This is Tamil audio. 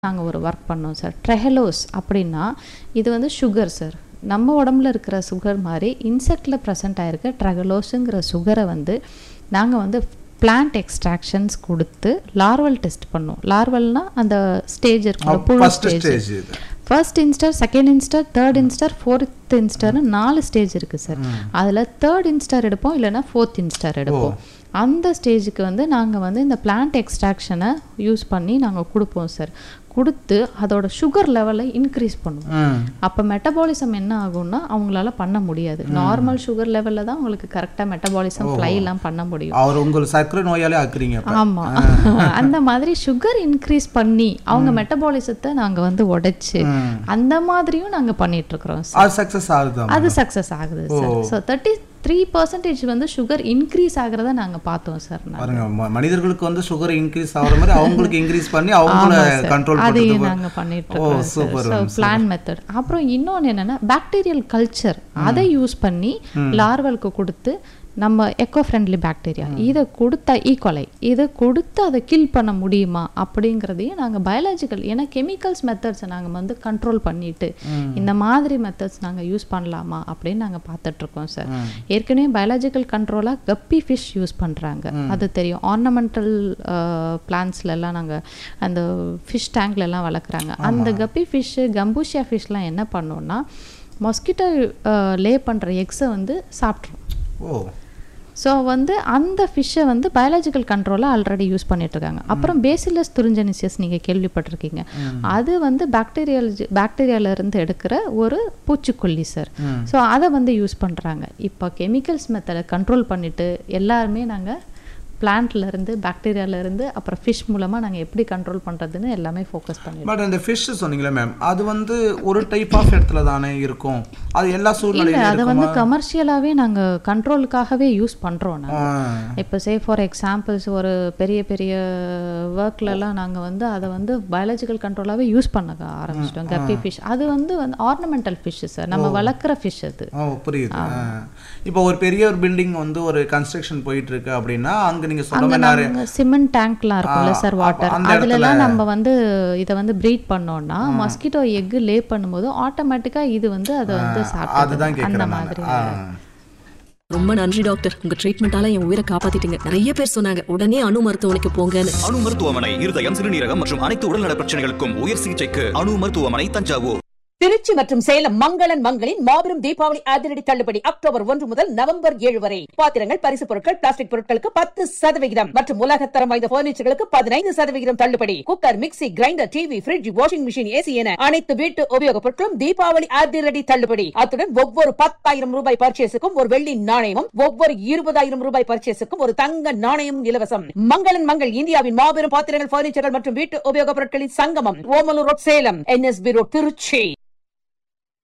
நாங்கள் ஒரு ஒர்க் பண்ணோம் சார் ட்ரெஹலோஸ் அப்படின்னா இது வந்து சுகர் சார் நம்ம உடம்புல இருக்கிற சுகர் மாதிரி இன்செக்டில் ப்ரெசென்ட் ஆகிருக்க ட்ரெகலோஸுங்கிற சுகரை வந்து நாங்கள் வந்து பிளான்ட் எக்ஸ்ட்ராக்ஷன்ஸ் கொடுத்து லார்வல் டெஸ்ட் பண்ணோம் லார்வல்னா அந்த ஸ்டேஜ் இருக்கிற புழு ஃபர்ஸ்ட் ஸ்டேஜ் ஸ்டேஜ் இது first instar second instar third instar fourth இன்ஸ்டர்னு நாலு ஸ்டேஜ் இருக்குது சார் அதில் தேர்ட் இன்ஸ்டர் எடுப்போம் இல்லைன்னா ஃபோர்த் இன்ஸ்டர் எடுப்போம் அந்த ஸ்டேஜுக்கு வந்து நாங்கள் வந்து இந்த பிளான்ட் எக்ஸ்ட்ராக்ஷனை யூஸ் பண்ணி நாங்கள் கொடுப்போம் சார் கொடுத்து அதோட சுகர் லெவலை இன்க்ரீஸ் பண்ணுவோம் ம் அப்போ மெட்டபாலிசம் என்ன ஆகும்னா அவங்களால பண்ண முடியாது நார்மல் சுகர் லெவலில் தான் உங்களுக்கு கரெக்டாக மெட்டபாலிசம் ஃப்ளைலாம் பண்ண முடியும் அவர் உங்கள் சர்க்கரை நோயாலே ஆக்குறீங்க அப்ப. ஆமா அந்த மாதிரி சுகர் இன்க்ரீஸ் பண்ணி அவங்க மெட்டபாலிசத்தை நாங்க வந்து உடைச்சு ம். அந்த மாதிரியும் நாங்க பண்ணிட்டு இருக்கிறோம் சார் அது சக்சஸ் ஆகுது அது சக்சஸ் ஆகுது sir so thirty three percentage வந்து சுகர் இன்க்ரீஸ் ஆகுறத நாங்க பார்த்தோம் சார் நான் பாருங்க ம- மனிதர்களுக்கு வந்து சுகர் இன்க்ரீஸ் ஆகுற மாதிரி அவங்களுக்கு இன்க்ரீஸ் பண்ணி அவங்கள கண்ட்ரோல் அதையும் பண்றது நாங்க பண்ணிட்டு ஓ இருக்கோம் சூப்பர் ஸோ பிளான் மெத்தட் அப்புறம் இன்னொன்று என்னன்னா பாக்டீரியல் கல்ச்சர் அதை யூஸ் பண்ணி லார்வலுக்கு கொடுத்து நம்ம எக்கோ ஃப்ரெண்ட்லி பாக்டீரியா இதை கொடுத்தா ஈக்குவலை இதை கொடுத்து அதை கில் பண்ண முடியுமா அப்படிங்கிறதையும் நாங்கள் பயாலஜிக்கல் ஏன்னா கெமிக்கல்ஸ் மெத்தட்ஸை நாங்கள் வந்து கண்ட்ரோல் பண்ணிட்டு இந்த மாதிரி மெத்தட்ஸ் நாங்கள் யூஸ் பண்ணலாமா அப்படின்னு நாங்கள் பார்த்துட்ருக்கோம் சார் ஏற்கனவே பயாலஜிக்கல் கண்ட்ரோலாக கப்பி ஃபிஷ் யூஸ் பண்ணுறாங்க அது தெரியும் ஆர்னமெண்டல் பிளான்ஸ்லலாம் நாங்கள் அந்த ஃபிஷ் டேங்க்லலாம் வளர்க்குறாங்க அந்த கப்பி ஃபிஷ்ஷு கம்பூஷியா ஃபிஷ்லாம் என்ன பண்ணோம்னா மொஸ்கிட்டோ லே பண்ணுற எக்ஸை வந்து சாப்பிட்ரும் ஓ ஸோ வந்து அந்த ஃபிஷ்ஷை வந்து பயாலஜிக்கல் கண்ட்ரோலாக ஆல்ரெடி யூஸ் பண்ணிட்டு இருக்காங்க அப்புறம் பேசிலஸ் துரிஞ்சனிசியஸ் நீங்கள் கேள்விப்பட்டிருக்கீங்க அது வந்து பாக்டீரியாலஜி பாக்டீரியாவிலேருந்து எடுக்கிற ஒரு பூச்சிக்கொல்லி சார் ஸோ அதை வந்து யூஸ் பண்ணுறாங்க இப்போ கெமிக்கல்ஸ் மெத்தடை கண்ட்ரோல் பண்ணிட்டு எல்லாருமே நாங்கள் பிளான்ட்லேருந்து பாக்டீரியாவிலேருந்து அப்புறம் ஃபிஷ் மூலமாக நாங்கள் எப்படி கண்ட்ரோல் பண்ணுறதுன்னு எல்லாமே ஃபோக்கஸ் பண்ணிடுறோம் பட் அந்த ஃபிஷ் சொன்னீங்களே மேம் அது வந்து ஒரு டைப் ஆஃப் இடத்துல தானே இருக்கும் அது எல்லா இல்லை சூழ்நிலையிலும் அதை இருக்குமா வந்து கமர்ஷியலாகவே நாங்கள் கண்ட்ரோலுக்காகவே யூஸ் பண்ணுறோம் நாங்கள் ஆ. இப்போ சே ஃபார் எக்ஸாம்பிள்ஸ் ஒரு பெரிய பெரிய ஒர்க்லலாம் நாங்கள் வந்து அதை வந்து பயாலஜிக்கல் கண்ட்ரோலாகவே யூஸ் பண்ண ஆரம்பிச்சிட்டோம் கப்பி ஃபிஷ் அது வந்து வந்து ஆர்னமெண்டல் ஃபிஷ் சார் நம்ம வளர்க்குற ஃபிஷ் அது ஓ புரியுது ஆ. இப்போ ஒரு பெரிய ஒரு பில்டிங் வந்து ஒரு கன்ஸ்ட்ரக்ஷன் போயிட்டு இருக்கு அப்படின்னா அங்க நீங்க சொன்ன அங்கே மாதிரி நிறைய நாங்கள் சிமெண்ட் டேங்க்லாம் இருக்கும்ல சார் அப்ப வாட்டர் அந்த அதுலலாம் நம்ம வந்து இதை வந்து ப்ரீட் பண்ணோம்னா மஸ்கிட்டோ எக்கு லே பண்ணும்போது ஆட்டோமேட்டிக்காக இது வந்து அதை வந்து அதுதான் சாப்பிடுது அந்த கேட்குறேன் மாதிரி நான் ரொம்ப நன்றி டாக்டர் உங்க ட்ரீட்மெண்டால என் உயிரை காப்பாத்திட்டீங்க நிறைய பேர் சொன்னாங்க உடனே அணு மருத்துவமனைக்கு போங்கன்னு அணு மருத்துவமனை இருதயம் சிறுநீரகம் மற்றும் அனைத்து உடல்நல பிரச்சனைகளுக்கும் உயர் சிகிச்சைக்கு அணு மருத்துவமனை தஞ்சாவூர் திருச்சி மற்றும் சேலம் மங்களன் மங்களின் மாபெரும் தீபாவளி அதிரடி தள்ளுபடி அக்டோபர் ஒன்று முதல் நவம்பர் ஏழு வரை பாத்திரங்கள் பரிசு பொருட்கள் பிளாஸ்டிக் பொருட்களுக்கு பத்து சதவிகிதம் மற்றும் உலகத்தரம் வாய்ந்த பர்னிச்சர்களுக்கு பதினைந்து சதவிகிதம் தள்ளுபடி cooker mixie grinder TV fridge washing machine AC என அனைத்து வீட்டு உபயோகப் பொருட்களும் தீபாவளி அதிரடி தள்ளுபடி அத்துடன் ஒவ்வொரு பத்தாயிரம் ரூபாய் பர்ச்சேஸுக்கும் ஒரு வெள்ளி நாணயமும் ஒவ்வொரு இருபதாயிரம் ரூபாய் பர்ச்சேஸுக்கும் ஒரு தங்க நாணயமும் இலவசம் மங்களன் மங்கள் இந்தியாவின் மாபெரும் பாத்திரங்கள் பர்னிச்சர்கள் மற்றும் வீட்டு உபயோகப் பொருட்களின் சங்கமம் Omalur road Salem NSP road Trichy